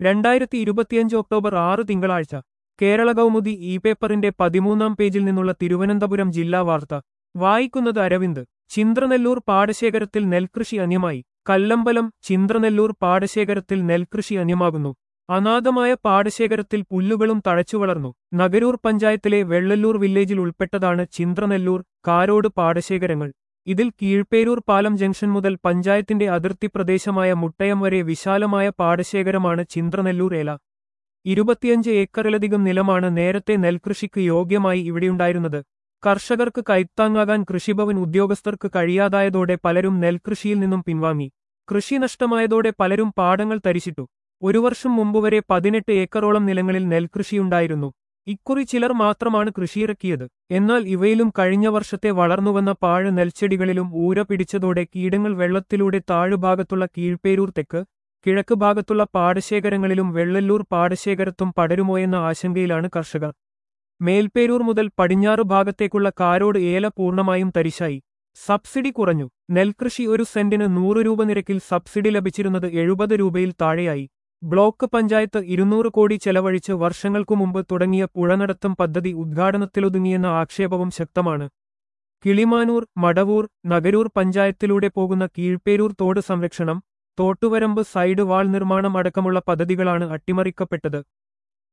രണ്ടായിരത്തി ഇരുപത്തിയഞ്ച് ഒക്ടോബർ ആറ് തിങ്കളാഴ്ച കേരള കൗമുദി ഇ പേപ്പറിന്റെ പതിമൂന്നാം പേജിൽ നിന്നുള്ള തിരുവനന്തപുരം ജില്ലാ വാർത്ത വായിക്കുന്നത് അരവിന്ദ് ചിന്ത്രനെല്ലൂർ പാടശേഖരത്തിൽ നെൽകൃഷി അന്യമായി കല്ലമ്പലം ചിന്ത്രനെല്ലൂർ പാടശേഖരത്തിൽ നെൽകൃഷി അന്യമാകുന്നു അനാഥമായ പാടശേഖരത്തിൽ പുല്ലുകളും തഴച്ചു വളർന്നു നഗരൂർ പഞ്ചായത്തിലെ വെള്ളല്ലൂർ വില്ലേജിൽ ഉൾപ്പെട്ടതാണ് ചിന്ത്രനെല്ലൂർ കാരോട് പാടശേഖരങ്ങൾ ഇതിൽ കീഴ്പേരൂർ പാലം ജംഗ്ഷൻ മുതൽ പഞ്ചായത്തിന്റെ അതിർത്തി പ്രദേശമായ മുട്ടയം വരെ വിശാലമായ പാടശേഖരമാണ് ചിന്ത്രനെല്ലൂർ ഏല ഇരുപത്തിയഞ്ച് ഏക്കറിലധികം നിലമാണ് നേരത്തെ നെൽകൃഷിക്ക് യോഗ്യമായി ഇവിടെയുണ്ടായിരുന്നത് കർഷകർക്ക് കൈത്താങ്ങാകാൻ കൃഷിഭവൻ ഉദ്യോഗസ്ഥർക്ക് കഴിയാതായതോടെ പലരും നെൽകൃഷിയിൽ നിന്നും പിൻവാങ്ങി കൃഷി നഷ്ടമായതോടെ പലരും പാടങ്ങൾ തരിച്ചിട്ടു ഒരു വർഷം മുമ്പ് വരെ പതിനെട്ട് ഏക്കറോളം നിലങ്ങളിൽ നെൽകൃഷിയുണ്ടായിരുന്നു ഇക്കുറി ചിലർ മാത്രമാണ് കൃഷിയിറക്കിയത് എന്നാൽ ഇവയിലും കഴിഞ്ഞ വർഷത്തെ വളർന്നുവന്ന പാഴ് നെൽച്ചെടികളിലും ഊര പിടിച്ചതോടെ കീടങ്ങൾ വെള്ളത്തിലൂടെ താഴുഭാഗത്തുള്ള കീഴ്പേരൂർ തെക്ക് കിഴക്ക് ഭാഗത്തുള്ള പാടശേഖരങ്ങളിലും വെള്ളല്ലൂർ പാടശേഖരത്തും പടരുമോയെന്ന ആശങ്കയിലാണ് കർഷകർ മേൽപേരൂർ മുതൽ പടിഞ്ഞാറ് ഭാഗത്തേക്കുള്ള കാരോട് ഏല പൂർണ്ണമായും തരിശായി സബ്സിഡി കുറഞ്ഞു നെൽകൃഷി ഒരു സെന്റിന് നൂറ് രൂപ നിരക്കിൽ സബ്സിഡി ലഭിച്ചിരുന്നത് എഴുപത് രൂപയിൽ താഴെയായി ബ്ലോക്ക് പഞ്ചായത്ത് ഇരുന്നൂറ് കോടി ചെലവഴിച്ച് വർഷങ്ങൾക്കു മുമ്പ് തുടങ്ങിയ പുഴനടത്തം പദ്ധതി ഉദ്ഘാടനത്തിലൊതുങ്ങിയെന്ന ആക്ഷേപവും ശക്തമാണ് കിളിമാനൂർ മടവൂർ നഗരൂർ പഞ്ചായത്തിലൂടെ പോകുന്ന കീഴ്പേരൂർ തോട് സംരക്ഷണം തോട്ടുവരമ്പ് സൈഡ് വാൾ നിർമ്മാണം അടക്കമുള്ള പദ്ധതികളാണ് അട്ടിമറിക്കപ്പെട്ടത്